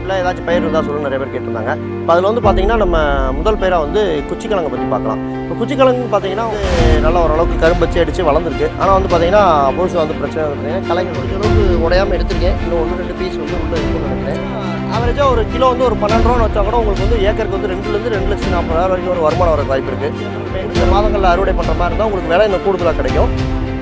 பராமரிப்பில் ஏதாச்சும் பயிர் இருந்தால் சொல்லுங்க நிறைய பேர் கேட்டிருந்தாங்க இப்போ அதில் வந்து பார்த்தீங்கன்னா நம்ம முதல் பயிராக வந்து குச்சிக்கிழங்கை பற்றி பார்க்கலாம் இப்போ குச்சிக்கிழங்கு பார்த்தீங்கன்னா வந்து நல்ல ஓரளவுக்கு கரும்பச்சு அடித்து வளர்ந்துருக்கு ஆனால் வந்து பார்த்தீங்கன்னா புதுசு வந்து பிரச்சனை வந்து பார்த்தீங்கன்னா கிழங்கு கொஞ்சம் அளவுக்கு உடையாமல் எடுத்திருக்கேன் இன்னும் ஒன்று ரெண்டு பீஸ் வந்து உள்ளே இருக்கும்னு நினைக்கிறேன் ஆவரேஜாக ஒரு கிலோ வந்து ஒரு பன்னெண்டு ரூபான்னு வச்சா கூட உங்களுக்கு வந்து ஏக்கருக்கு வந்து ரெண்டுலேருந்து ரெண்டு லட்சம் நாற்பதாயிரம் வரைக்கும் ஒரு வருமானம் வர வாய்ப்பு இருக்குது இந்த மாதங்களில் அறுவடை பண்ணுற மாதிரி இருந்தால் உங்களுக்கு விலை இன்னும் கூடுதலாக கிடைக்கும்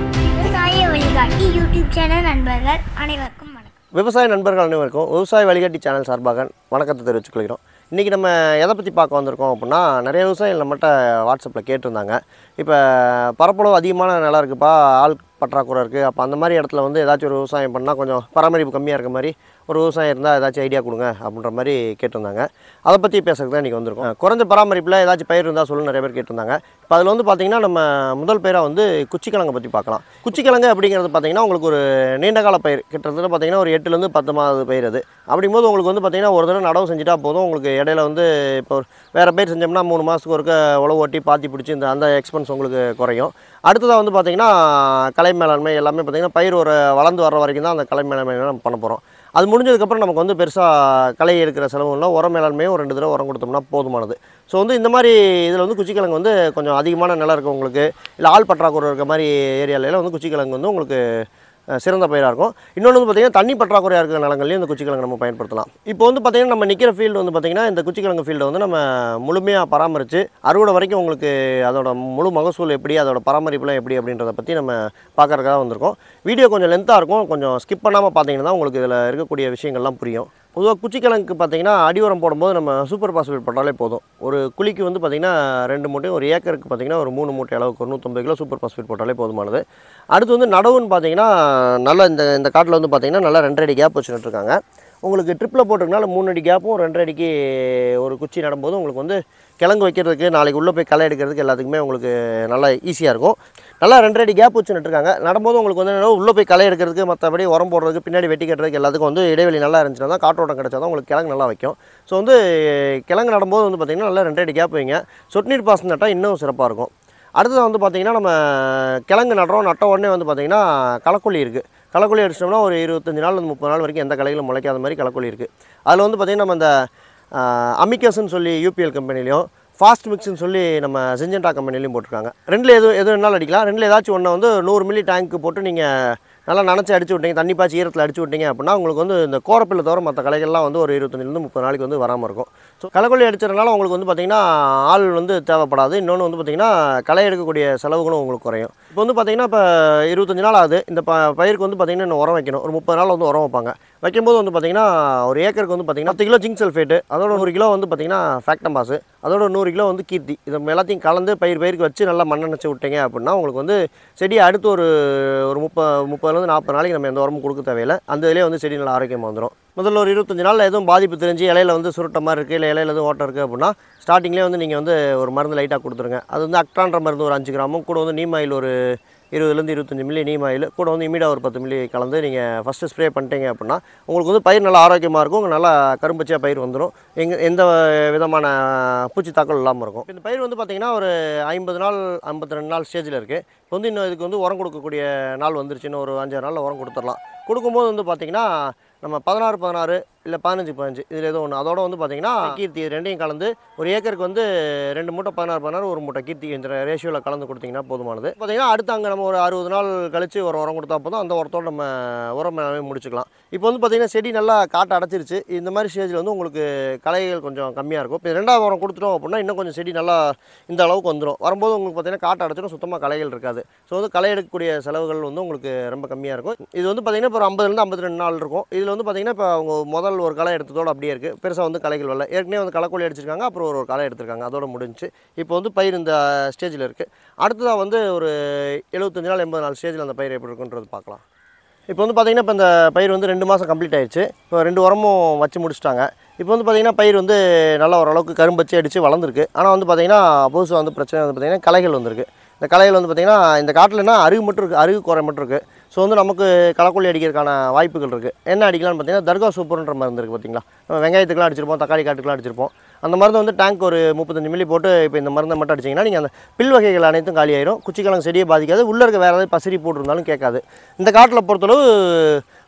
விவசாய வழிகாட்டி யூடியூப் சேனல் நண்பர்கள் அனைவருக்கும் வணக்கம் விவசாய நண்பர்கள் அனைவருக்கும் விவசாய வழிகாட்டி சேனல் சார்பாக வணக்கத்தை தெரிவித்துக் கொள்கிறோம் இன்றைக்கி நம்ம எதை பற்றி பார்க்க வந்திருக்கோம் அப்படின்னா நிறைய விவசாயிகள் நம்மகிட்ட வாட்ஸ்அப்பில் கேட்டிருந்தாங்க இப்போ பரப்பளவு அதிகமான நிலம் இருக்குப்பா ஆள் பற்றாக்குறை இருக்குது அப்போ அந்த மாதிரி இடத்துல வந்து ஏதாச்சும் ஒரு விவசாயம் பண்ணால் கொஞ்சம் பராமரிப்பு கம்மியாக இருக்க மாதிரி ஒரு விவசாயம் இருந்தால் ஏதாச்சும் ஐடியா கொடுங்க அப்படின்ற மாதிரி கேட்டிருந்தாங்க அதை பற்றி பேசுறதுக்கு தான் இன்றைக்கி வந்திருக்கோம் குறைஞ்ச பராமரிப்பில் ஏதாச்சும் பயிர் இருந்தால் சொல்லுங்க நிறைய பேர் கேட்டிருந்தாங்க இப்போ அதில் வந்து பார்த்திங்கன்னா நம்ம முதல் பயிராக வந்து குச்சிக்கிழங்கை பற்றி பார்க்கலாம் குச்சிக்கிழங்கு அப்படிங்கிறது பார்த்திங்கன்னா உங்களுக்கு ஒரு நீண்ட கால பயிர் கிட்டத்தட்ட பார்த்திங்கன்னா ஒரு எட்டுலேருந்து பத்து மாத பயிர் அது அப்படிங்கும்போது உங்களுக்கு வந்து பார்த்திங்கன்னா ஒரு தடவை நடவு செஞ்சுட்டா போதும் உங்களுக்கு இடையில வந்து இப்போ ஒரு வேறு பயிர் செஞ்சோம்னா மூணு மாதத்துக்கு ஒருக்க உழவு ஓட்டி பாத்தி பிடிச்சி இந்த அந்த எக்ஸ்பென்ஸ் உங்களுக்கு குறையும் அடுத்ததாக வந்து பார்த்திங்கன்னா கலை மேலாண்மை எல்லாமே பார்த்திங்கன்னா பயிர் ஒரு வளர்ந்து வர வரைக்கும் தான் அந்த கலை மேலாண்மை நம்ம பண்ண போகிறோம் அது முடிஞ்சதுக்கப்புறம் நமக்கு வந்து பெருசாக களை எடுக்கிற செலவும் இல்லை உரம் மேலாண்மையும் ஒரு ரெண்டு தடவை உரம் கொடுத்தோம்னா போதுமானது ஸோ வந்து இந்த மாதிரி இதில் வந்து குச்சிக்கிழங்கு வந்து கொஞ்சம் அதிகமான நிலம் இருக்கவங்களுக்கு இல்லை ஆள் பற்றாக்குறை இருக்க மாதிரி ஏரியாலலாம் வந்து குச்சிக்கிழங்கு வந்து உங்களுக்கு அஹ், சிறந்த பயிராக இருக்கும் இன்னொன்று வந்து பார்த்திங்கன்னா தண்ணி பற்றாக்குறையாக இருக்கிற நிலங்கள்லையும் இந்த குச்சிக்கிழங்கு நம்ம பயன்படுத்தலாம் இப்போ வந்து பார்த்திங்கன்னா நம்ம நிற்கிற ஃபீல்டு வந்து பார்த்திங்கன்னா இந்த குச்சிக்கிழங்கு ஃபீல்டை வந்து நம்ம முழுமையாக பராமரித்து அறுவடை வரைக்கும் உங்களுக்கு அதோட முழு மகசூல் எப்படி அதோட பராமரிப்புலாம் எப்படி அப்படின்றத பற்றி நம்ம பார்க்கறதுக்காக வந்திருக்கோம் வீடியோ கொஞ்சம் லென்த்தாக இருக்கும் கொஞ்சம் ஸ்கிப் பண்ணாமல் பார்த்தீங்கன்னா தான் உங்களுக்கு இதில் இருக்கக்கூடிய விஷயங்கள்லாம் புரியும் பொதுவாக குச்சிக்கிழங்குக்கு பார்த்தீங்கன்னா அடி உரம் போடும்போது நம்ம சூப்பர் பாஸ்பேட் போட்டாலே போதும் ஒரு குழிக்கு வந்து பார்த்திங்கன்னா ரெண்டு மூட்டை ஒரு ஏக்கருக்கு பார்த்திங்கன்னா ஒரு மூணு மூட்டை அளவுக்கு ஒரு நூற்றம்பது கிலோ சூப்பர் பாஸ்பேட் போட்டாலே போதுமானது அடுத்து வந்து நடவுன்னு பார்த்தீங்கன்னா நல்லா இந்த இந்த காட்டில் வந்து பார்த்திங்கன்னா நல்லா ரெண்டரை அடி கேப் வச்சு நட்டுருக்காங்க உங்களுக்கு ட்ரிப்பில் போட்டிருக்கனால மூணு அடி கேப்பும் ரெண்டரை அடிக்கு ஒரு குச்சி நடும்போது உங்களுக்கு வந்து கிழங்கு வைக்கிறதுக்கு நாளைக்கு உள்ளே போய் களை எடுக்கிறதுக்கு எல்லாத்துக்குமே உங்களுக்கு நல்லா ஈஸியாக இருக்கும் நல்லா ரெண்டரை அடி கேப் வச்சு நட்டுருக்காங்க நடும்போது உங்களுக்கு வந்து என்னன்னா உள்ளே போய் களை எடுக்கிறதுக்கு மற்றபடி உரம் போடுறதுக்கு பின்னாடி வெட்டி கட்டுறதுக்கு எல்லாத்துக்கும் வந்து இடைவெளி நல்லா இருந்துச்சுன்னா தான் காற்றோட்டம் கிடச்சா தான் உங்களுக்கு கிழங்கு நல்லா வைக்கும் ஸோ வந்து கிழங்கு நடும்போது வந்து பார்த்திங்கன்னா நல்லா ரெண்டரை அடி கேப் வைங்க சொட்டு நீர் பாசனம் நட்டால் இன்னும் சிறப்பாக இருக்கும் அடுத்தது வந்து பார்த்திங்கன்னா நம்ம கிழங்கு நடுறோம் நட்ட உடனே வந்து பார்த்திங்கன்னா களக்கொல்லி இருக்குது களக்கொல்லி அடிச்சிட்டோம்னா ஒரு இருபத்தஞ்சி நாள் வந்து முப்பது நாள் வரைக்கும் எந்த கலைகளும் முளைக்காத மாதிரி களக்கொல்லி இருக்குது அதில் வந்து பார்த்திங்கன்னா நம்ம இந்த அமிக்கஸ்ன்னு சொல்லி யூபிஎல் கம்பெனிலையும் ஃபாஸ்ட் மிக்ஸ்னு சொல்லி நம்ம சிஞ்சண்டா கம்பெனிலையும் போட்டிருக்காங்க ரெண்டில் எது எது வேணாலும் அடிக்கலாம் ரெண்டில் ஏதாச்சும் ஒன்று வந்து நூறு மில்லி டேங்க்கு போட்டு நீங்கள் நல்லா நனைச்சி அடிச்சு விட்டீங்க தண்ணி பாய்ச்சி ஈரத்தில் அடிச்சு விட்டீங்க அப்படின்னா உங்களுக்கு வந்து இந்த கோரப்பில் தவிர மற்ற கலைகள்லாம் வந்து ஒரு இருபத்தஞ்சிலேருந்து முப்பது நாளைக்கு வந்து வராமல் இருக்கும் ஸோ களைக்கொல்லி அடிச்சதுனால உங்களுக்கு வந்து பார்த்திங்கன்னா ஆள் வந்து தேவைப்படாது இன்னொன்று வந்து பார்த்திங்கன்னா களை எடுக்கக்கூடிய செலவுகளும் உங்களுக்கு குறையும் இப்போ வந்து பார்த்திங்கன்னா இப்போ இருபத்தஞ்சி நாள் ஆகுது இந்த ப பயிருக்கு வந்து பார்த்திங்கன்னா இன்னும் உரம் வைக்கணும் ஒரு முப்பது நாள் வந்து உரம் வைப்பாங்க வைக்கும்போது வந்து பார்த்திங்கன்னா ஒரு ஏக்கருக்கு வந்து பார்த்திங்கன்னா பத்து கிலோ ஜிங்க் சல்ஃபேட்டு அதோட ஒரு கிலோ வந்து பார்த்திங்கன்னா ஃபேக்டம்பாஸு அதோட நூறு கிலோ வந்து கீர்த்தி இதை எல்லாத்தையும் கலந்து பயிர் பயிருக்கு வச்சு நல்லா மண்ணெண்ணச்சு விட்டீங்க அப்படின்னா உங்களுக்கு வந்து செடி அடுத்து ஒரு ஒரு முப்பது முப்பதுலேருந்து நாற்பது நாளைக்கு நம்ம எந்த உரமும் கொடுக்க தேவையில்லை அந்த இதிலே வந்து செடி நல்லா ஆரோக்கியமாக வந்துடும் முதல்ல ஒரு இருபத்தஞ்சு நாளில் எதுவும் பாதிப்பு தெரிஞ்சு இலையில வந்து சுருட்ட மாதிரி இருக்குது இல்லை இலையில எதுவும் ஓட்டம் இருக்குது அப்படின்னா ஸ்டார்டிங்லேயே வந்து நீங்கள் வந்து ஒரு மருந்து லைட்டாக கொடுத்துருங்க அது வந்து அக்டான்ற மருந்து ஒரு அஞ்சு கிராமும் கூட வந்து நீம் ஆயில் ஒரு இருபதுலேருந்து இருபத்தஞ்சி மில்லி நீம் ஆயில் கூட வந்து இமீடா ஒரு பத்து மில்லி கலந்து நீங்கள் ஃபஸ்ட்டு ஸ்ப்ரே பண்ணிட்டீங்க அப்படின்னா உங்களுக்கு வந்து பயிர் நல்லா ஆரோக்கியமாக இருக்கும் உங்களுக்கு நல்லா கரும்பச்சியாக பயிர் வந்துடும் எங்க எந்த விதமான பூச்சி தாக்கல் இல்லாமல் இருக்கும் இந்த பயிர் வந்து பார்த்திங்கன்னா ஒரு ஐம்பது நாள் ஐம்பத்தி ரெண்டு நாள் ஸ்டேஜில் இருக்குது இப்போ வந்து இன்னும் இதுக்கு வந்து உரம் கொடுக்கக்கூடிய நாள் வந்துருச்சு இன்னும் ஒரு அஞ்சாறு நாளில் உரம் கொடுத்துடலாம் கொடுக்கும்போது வந்து பார்த்திங்கன்னா நம்ம பதினாறு பதினாறு இல்லை பதினஞ்சு பதினஞ்சு இதில் ஏதோ ஒன்று அதோட வந்து பார்த்திங்கன்னா கீர்த்தி இது ரெண்டையும் கலந்து ஒரு ஏக்கருக்கு வந்து ரெண்டு மூட்டை பதினாறு பதினாறு ஒரு மூட்டை கீர்த்தி இந்த ரேஷியோவில் கலந்து கொடுத்தீங்கன்னா போதுமானது பார்த்திங்கன்னா அடுத்து அங்கே நம்ம ஒரு அறுபது நாள் கழித்து ஒரு உரம் கொடுத்தா போதும் அந்த உரத்தோட நம்ம உரம் மேலே முடிச்சுக்கலாம் இப்போ வந்து பார்த்திங்கன்னா செடி நல்லா காட்டை அடைச்சிருச்சு இந்த மாதிரி ஸ்டேஜில் வந்து உங்களுக்கு களைகள் கொஞ்சம் கம்மியாக இருக்கும் இப்போ ரெண்டாவது உரம் கொடுத்துட்டோம் அப்படின்னா இன்னும் கொஞ்சம் செடி நல்லா இந்த அளவுக்கு வந்துடும் வரும்போது உங்களுக்கு பார்த்திங்கன்னா காட்டை அடைச்சிடும் சுத்தமாக களைகள் இருக்காது ஸோ வந்து களை எடுக்கக்கூடிய செலவுகள் வந்து உங்களுக்கு ரொம்ப கம்மியாக இருக்கும் இது வந்து பார்த்திங்கன்னா இப்போ ஒரு ஐம்பதுலேருந்து ஐம்பத்தி ரெண்டு நாள் இருக்கும் இதில் வந்து பார்த்திங்கன்னா இப்போ அவங்க முதல் ஒரு களை எடுத்ததோடு அப்படியே இருக்குது பெருசாக வந்து களைகள் வரல ஏற்கனவே வந்து களைக்கொல்லி அடிச்சிருக்காங்க அப்புறம் ஒரு ஒரு களை எடுத்திருக்காங்க அதோட முடிஞ்சு இப்போ வந்து பயிர் இந்த ஸ்டேஜில் இருக்குது அடுத்ததாக வந்து ஒரு எழுபத்தஞ்சு நாள் எண்பது நாள் ஸ்டேஜில் அந்த பயிர் எப்படி இருக்குன்றது பார்க்கலாம் இப்போ வந்து பார்த்திங்கன்னா இப்போ இந்த பயிர் வந்து ரெண்டு மாதம் கம்ப்ளீட் ஆயிடுச்சு இப்போ ரெண்டு உரமும் வச்சு முடிச்சிட்டாங்க இப்போ வந்து பார்த்திங்கன்னா பயிர் வந்து நல்லா ஓரளவுக்கு கரும்பச்சு அடித்து வளர்ந்துருக்கு ஆனால் வந்து பார்த்திங்கன்னா புதுசாக வந்து பிரச்சனை வந்து பார்த்திங்கன்னா களைகள் வந்திருக்கு இந்த களைகள் வந்து பார்த்திங்கன்னா இந்த காட்டில்னா அருகு மட்டும் இருக்குது அருகு குறை மட்டும் இருக்குது ஸோ வந்து நமக்கு களக்கொல்லி அடிக்கிறதுக்கான வாய்ப்புகள் இருக்குது என்ன அடிக்கலாம்னு பார்த்தீங்கன்னா தர்கா சூப்பர்ன்ற மருந்து இருக்குது பார்த்தீங்களா நம்ம வெங்காயத்துக்குலாம் அடிச்சிருப்போம் தக்காளி காட்டுக்குலாம் அடிச்சிருப்போம் அந்த மருந்து வந்து டேங்க் ஒரு முப்பத்தஞ்சு மில்லி போட்டு இப்போ இந்த மருந்தை மட்டும் அடிச்சிங்கன்னா நீங்கள் அந்த பில் வகைகள் அனைத்தும் காலியாயிரும் குச்சிக்கிழங்கு செடியை பாதிக்காது உள்ளே இருக்க வேறு ஏதாவது பசிரி போட்டிருந்தாலும் கேட்காது இந்த காட்டில் பொறுத்தளவு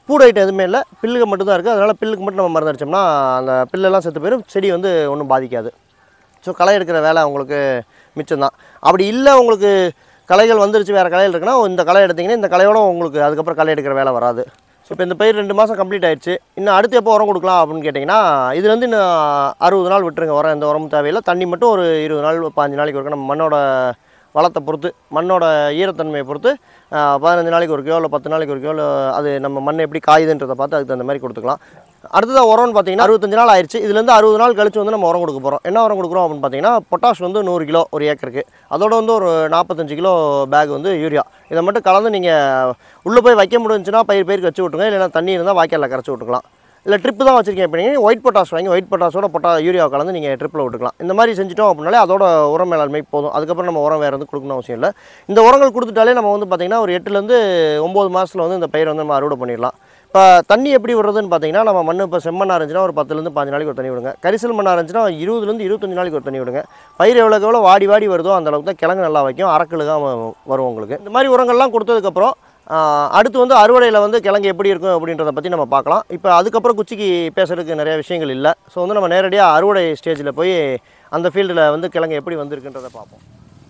பூட் ஐட்டம் எதுவுமே இல்லை பில்லுக்கு மட்டும் தான் இருக்குது அதனால் பில்லுக்கு மட்டும் நம்ம மருந்து அடிச்சோம்னா அந்த பில்லெல்லாம் செத்து போயிடும் செடி வந்து ஒன்றும் பாதிக்காது ஸோ களை எடுக்கிற வேலை உங்களுக்கு மிச்சம்தான் அப்படி இல்லை உங்களுக்கு களைகள் வந்துருச்சு வேறு களைகள் இருக்குன்னா இந்த களை எடுத்தீங்கன்னா இந்த களையோட உங்களுக்கு அதுக்கப்புறம் களை எடுக்கிற வேலை வராது ஸோ இப்போ இந்த பயிர் ரெண்டு மாதம் கம்ப்ளீட் ஆயிடுச்சு இன்னும் அடுத்து எப்போ உரம் கொடுக்கலாம் அப்படின்னு கேட்டிங்கன்னா இது வந்து இன்னும் அறுபது நாள் விட்டுருங்க உரம் எந்த உரமும் தேவையில்லை தண்ணி மட்டும் ஒரு இருபது நாள் பாஞ்சு நாளைக்கு ஒருக்க நம்ம மண்ணோட வளத்தை பொறுத்து மண்ணோட ஈரத்தன்மையை பொறுத்து ஆஹ், பதினஞ்சு நாளைக்கு ஒரு கிலோ இல்லை பத்து நாளைக்கு ஒரு கிலோ இல்லை அது நம்ம மண் எப்படி காயுதுன்றதை பார்த்து அதுக்கு தகுந்த மாதிரி கொடுத்துக்கலாம் அடுத்ததாக உரம்னு பார்த்தீங்கன்னா அறுபத்தஞ்சு நாள் ஆயிடுச்சு இதுலேருந்து அறுபது நாள் கழிச்சு வந்து நம்ம உரம் கொடுக்க போகிறோம் என்ன உரம் கொடுக்குறோம் அப்படின்னு பார்த்தீங்கன்னா பொட்டாஷ் வந்து நூறு கிலோ ஒரு ஏக்கருக்கு அதோட வந்து ஒரு நாற்பத்தஞ்சு கிலோ பேக் வந்து யூரியா இதை மட்டும் கலந்து நீங்கள் உள்ளே போய் வைக்க முடிஞ்சுன்னா பயிர் பயிருக்கு வச்சு விட்டுங்க இல்லைன்னா தண்ணி இருந்தால் வாய்க்காலில் கரைச்சி விட்டுக்கலாம் இல்லை ட்ரிப்பு தான் வச்சிருக்கேன் இப்போ நீங்கள் ஒயிட் பொட்டாஷ் வாங்கி ஒயிட் பொட்டாஷோட பொட்டா யூரியா கலந்து நீங்கள் ட்ரிப்பில் விட்டுக்கலாம் இந்த மாதிரி செஞ்சிட்டோம் அப்படின்னாலே அதோட உரம் மேலாண்மை போதும் அதுக்கப்புறம் நம்ம உரம் வேறு வந்து கொடுக்கணும் அவசியம் இல்லை இந்த உரங்கள் கொடுத்துட்டாலே நம்ம வந்து பார்த்திங்கன்னா ஒரு எட்டுலேருந்து ஒம்பது மாதத்தில் வந்து இந்த பயிரை வந்து நம்ம அறுவடை பண்ணிடலாம் இப்போ தண்ணி எப்படி விடுறதுன்னு பார்த்தீங்கன்னா நம்ம மண் இப்போ செம்மண்ணாக இருந்துச்சுன்னா ஒரு பத்துலேருந்து பாஞ்சு நாளைக்கு ஒரு தண்ணி விடுங்க கரிசல் மண்ணாக இருந்துச்சுன்னா இருபதுலேருந்து இருபத்தஞ்சு நாளைக்கு ஒரு தண்ணி விடுங்க பயிர் எவ்வளோக்கு எவ்வளோ வாடி வாடி வருதோ அந்த அளவுக்கு தான் கிழங்கு நல்லா வைக்கும் அரக்கலுக்காக வரும் உங்களுக்கு இந்த மாதிரி உரங்கள்லாம் கொடுத்ததுக்கப்புறம் ஆஹ், அடுத்து வந்து அறுவடையில் வந்து கிழங்கு எப்படி இருக்கும் அப்படின்றத பற்றி நம்ம பார்க்கலாம் இப்போ அதுக்கப்புறம் குச்சிக்கு பேசுறதுக்கு நிறைய விஷயங்கள் இல்லை ஸோ வந்து நம்ம நேரடியாக அறுவடை ஸ்டேஜில் போய் அந்த ஃபீல்டில் வந்து கிழங்கு எப்படி வந்திருக்குன்றதை பார்ப்போம்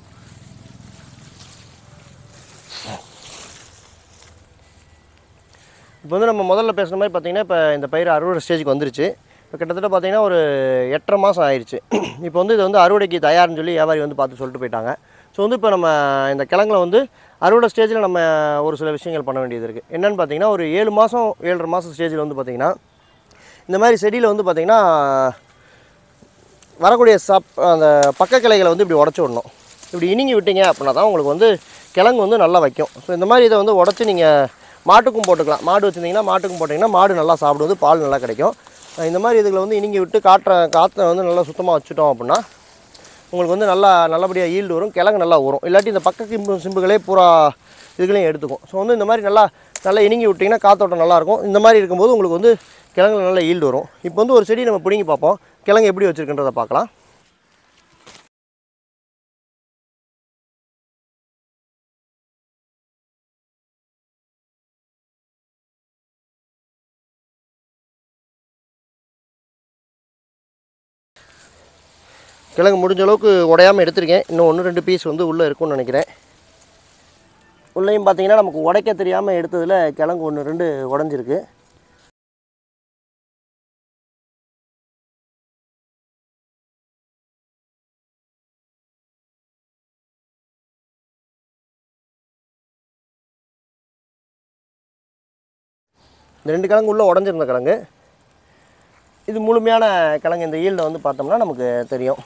இப்போ வந்து நம்ம முதல்ல பேசுன மாதிரி பார்த்தீங்கன்னா இப்போ இந்த பயிர் அறுவடை ஸ்டேஜுக்கு வந்துருச்சு இப்போ கிட்டத்தட்ட பார்த்தீங்கன்னா ஒரு எட்டரை மாதம் ஆயிடுச்சு இப்போ வந்து இது வந்து அறுவடைக்கு தயார்னு சொல்லி வியாபாரி வந்து பார்த்து சொல்லிட்டு போயிட்டாங்க ஸோ வந்து இப்போ நம்ம இந்த கிழங்குல வந்து அறுவடை ஸ்டேஜில் நம்ம ஒரு சில விஷயங்கள் பண்ண வேண்டியது இருக்குது என்னென்னு பார்த்தீங்கன்னா ஒரு ஏழு மாதம் ஏழரை மாதம் ஸ்டேஜில் வந்து பார்த்திங்கன்னா இந்த மாதிரி செடியில் வந்து பார்த்திங்கன்னா வரக்கூடிய சப் அந்த பக்க கிளைகளை வந்து இப்படி உடச்சி விடணும் இப்படி இனிங்கி விட்டீங்க அப்படின்னா தான் உங்களுக்கு வந்து கிழங்கு வந்து நல்லா வைக்கும் ஸோ இந்த மாதிரி இதை வந்து உடச்சி நீங்கள் மாட்டுக்கும் போட்டுக்கலாம் மாடு வச்சுருந்தீங்கன்னா மாட்டுக்கும் போட்டிங்கன்னா மாடு நல்லா சாப்பிடுவது பால் நல்லா கிடைக்கும் அஹ் இந்த மாதிரி இதுகளை வந்து இனிங்கி விட்டு காற்றை காற்றை வந்து நல்லா சுத்தமாக வச்சுட்டோம் அப்படின்னா உங்களுக்கு வந்து நல்லா நல்லபடியாக ஈல்டு வரும் கிழங்கு நல்லா வரும் இல்லாட்டி இந்த பக்க சிம்பு சிம்புகளே பூரா இதுகளையும் எடுத்துக்கும் ஸோ வந்து இந்த மாதிரி நல்லா நல்லா இனிங்கி விட்டிங்கன்னா காத்தோட்டம் நல்லாயிருக்கும் இந்த மாதிரி இருக்கும்போது உங்களுக்கு வந்து கிழங்குல நல்ல ஈல்டு வரும் இப்போ வந்து ஒரு செடி நம்ம பிடுங்கி பார்ப்போம் கிழங்கு எப்படி வச்சுருக்குன்றதை பார்க்கலாம் கிழங்கு முடிஞ்ச அளவுக்கு உடையாமல் எடுத்திருக்கேன் இன்னும் ஒன்று ரெண்டு பீஸ் வந்து உள்ளே இருக்கும்னு நினைக்கிறேன் உள்ளேயும் பார்த்தீங்கன்னா நமக்கு உடைக்க தெரியாமல் எடுத்ததில் கிழங்கு ஒன்று ரெண்டு உடஞ்சிருக்கு இந்த ரெண்டு கிழங்கு உள்ளே உடஞ்சிருந்த கிழங்கு இது முழுமையான கிழங்கு இந்த ஈல்டை வந்து பார்த்தோம்னா நமக்கு தெரியும்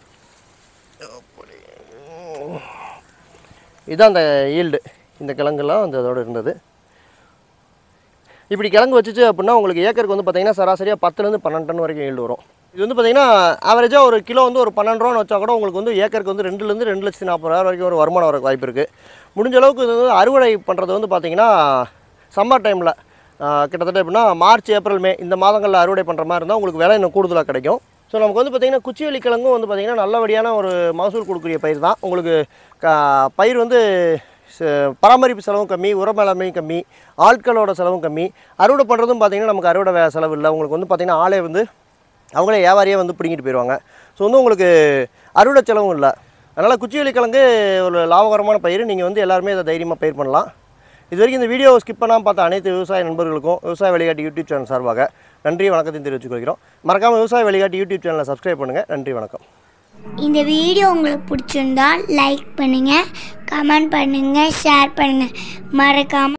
இதுதான் அந்த ஈல்டு இந்த கிழங்குலாம் அந்த இதோட இருந்தது இப்படி கிழங்கு வச்சுச்சு அப்படின்னா உங்களுக்கு ஏக்கருக்கு வந்து பார்த்தீங்கன்னா சராசரியாக பத்துலேருந்து பன்னெண்டு டன் வரைக்கும் ஈல்டு வரும் இது வந்து பார்த்தீங்கன்னா ஆவரேஜாக ஒரு கிலோ வந்து ஒரு பன்னெண்டு ரூபான்னு வச்சா கூட உங்களுக்கு வந்து ஏக்கருக்கு வந்து ரெண்டுலேருந்து ரெண்டு லட்சத்தி நாற்பதாயிரம் வரைக்கும் ஒரு வருமானம் வர வாய்ப்பு இருக்குது முடிஞ்ச அளவுக்கு இது வந்து அறுவடை பண்ணுறது வந்து பார்த்தீங்கன்னா சம்மர் டைமில் கிட்டத்தட்ட எப்படின்னா மார்ச் ஏப்ரல் மே இந்த மாதங்களில் அறுவடை பண்ணுற மாதிரி இருந்தால் உங்களுக்கு விலை இன்னும் கூடுதலாக கிடைக்கும் ஸோ நமக்கு வந்து பார்த்திங்கன்னா குச்சிவெளி கிழங்கும் வந்து பார்த்திங்கன்னா நல்லபடியான ஒரு மகசூல் கொடுக்கக்கூடிய பயிர் தான் உங்களுக்கு க பயிர் வந்து ச- பராமரிப்பு செலவும் கம்மி உர மேலாண்மையும் கம்மி ஆட்களோட செலவும் கம்மி அறுவடை பண்ணுறதும் பார்த்திங்கன்னா நமக்கு அறுவடை வே- செலவு இல்லை உங்களுக்கு வந்து பார்த்திங்கன்னா ஆளே வந்து அவங்களே வியாபாரியே வந்து பிடிங்கிட்டு போயிடுவாங்க ஸோ வந்து உங்களுக்கு அறுவடை செலவும் இல்லை அதனால் குச்சிவெளி கிழங்கு ஒரு லாபகரமான பயிர் நீங்கள் வந்து எல்லாருமே இதை தைரியமாக பயிர் பண்ணலாம் இது வரைக்கும் இந்த வீடியோ ஸ்கிப் பண்ணாமல் பார்த்த அனைத்து விவசாய நண்பர்களுக்கும் விவசாய வழிகாட்டி யூடியூப் சேனல் சார்பாக நன்றி வணக்கத்தையும் தெரிவித்துக் கொள்கிறோம் மறக்காமல் விவசாய வழிகாட்டி யூடியூப் சேனலை சப்ஸ்கிரைப் பண்ணுங்கள் நன்றி வணக்கம் இந்த வீடியோ உங்களுக்கு பிடிச்சிருந்தா லைக் பண்ணுங்கள் கமெண்ட் பண்ணுங்கள் ஷேர் பண்ணுங்கள் மறக்காமல்